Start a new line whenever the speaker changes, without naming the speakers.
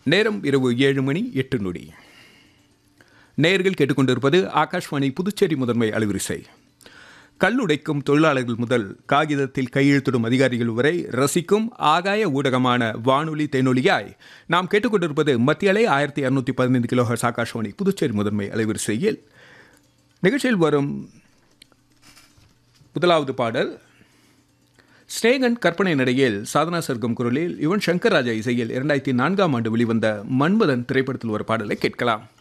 நேரம் இரவு ஏழு மணி எட்டு நொடி நேயர்கள் கேட்டுக்கொண்டிருப்பது ஆகாஷ்வாணி புதுச்சேரி முதன்மை அலுவரிசை கல்லுடைக்கும் தொழிலாளர்கள் முதல் காகிதத்தில் கையெழுத்திடும் அதிகாரிகள் வரை ரசிக்கும் ஆகாய ஊடகமான வானொலி தேனொலியாய் நாம் கேட்டுக்கொண்டிருப்பது மத்திய அலை ஆயிரத்தி இரநூத்தி பதினைந்து கிலோஹர்ஸ் ஆகாஷ்வாணி புதுச்சேரி முதன்மை அலைவரிசையில் நிகழ்ச்சியில் வரும் முதலாவது பாடல் ஸ்னேகன் கற்பனை நடையில் சாதனா சர்க்கம் குரலில் யுவன் சங்கர் ராஜா இசையில் இரண்டாயிரத்தி நான்காம் ஆண்டு வெளிவந்த மன்மதன் திரைப்படத்தில் ஒரு பாடலை கேட்கலாம்